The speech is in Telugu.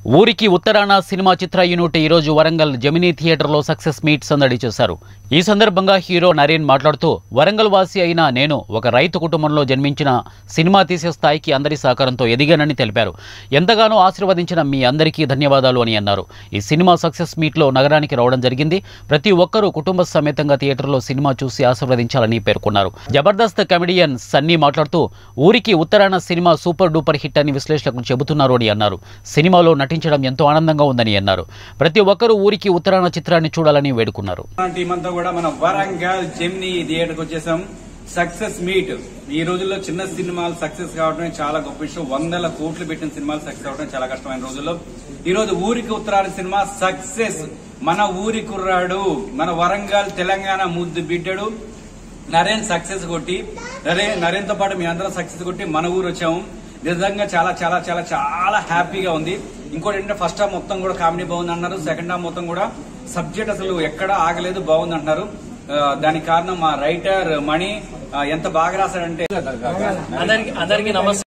ఊరికి ఉత్తరాన సినిమా చిత్ర యూనిట్ ఈరోజు వరంగల్ జమినీ థియేటర్లో సక్సెస్ మీట్ సందడి చేశారు ఈ సందర్భంగా హీరో నరేన్ మాట్లాడుతూ వరంగల్ వాసి అయిన నేను ఒక రైతు కుటుంబంలో జన్మించిన సినిమా తీసే స్థాయికి అందరి సహకారంతో ఎదిగానని తెలిపారు ఎంతగానో ఆశీర్వదించిన మీ అందరికీ ధన్యవాదాలు అని అన్నారు ఈ సినిమా సక్సెస్ మీట్లో నగరానికి రావడం జరిగింది ప్రతి ఒక్కరూ కుటుంబ సమేతంగా థియేటర్లో సినిమా చూసి ఆశీర్వదించాలని పేర్కొన్నారు జబర్దస్త్ కమెడియన్ సన్నీ మాట్లాడుతూ ఊరికి ఉత్తరాన సినిమా సూపర్ డూపర్ హిట్ అని విశ్లేషకులు చెబుతున్నారు అని అన్నారు సినిమాలో నటించడం ఎంతో ఆనందంగా ఉందని అన్నారు ప్రతి ఒక్కరూ ఊరికి ఉత్తరాన చిత్రాన్ని చూడాలని వేడుకున్నారు టీం అంతా కూడా మనం వరంగల్ జెమ్ని థియేటర్కి వచ్చేసాం సక్సెస్ మీట్ ఈ రోజుల్లో చిన్న సినిమాలు సక్సెస్ కావడం చాలా గొప్ప విషయం వందల కోట్లు పెట్టిన సినిమాలు సక్సెస్ అవడం చాలా కష్టమైన రోజుల్లో ఈ రోజు ఊరికి ఉత్తరాది సినిమా సక్సెస్ మన ఊరి కుర్రాడు మన వరంగల్ తెలంగాణ ముద్దు బిడ్డడు నరేన్ సక్సెస్ కొట్టి నరేన్ నరేన్ తో పాటు మీ అందరం సక్సెస్ కొట్టి మన ఊరు వచ్చాము నిజంగా చాలా చాలా చాలా చాలా హ్యాపీగా ఉంది ఇంకోటి ఏంటంటే ఫస్ట్ హాఫ్ మొత్తం కూడా కామెడీ బాగుంది అన్నారు సెకండ్ హాఫ్ మొత్తం కూడా సబ్జెక్ట్ అసలు ఎక్కడ ఆగలేదు బాగుంది అంటున్నారు ఆ, దానికి కారణం మా రైటర్ మణి ఆ, ఎంత బాగా రాశాడంటే అందరికి అందరికి నమస్తే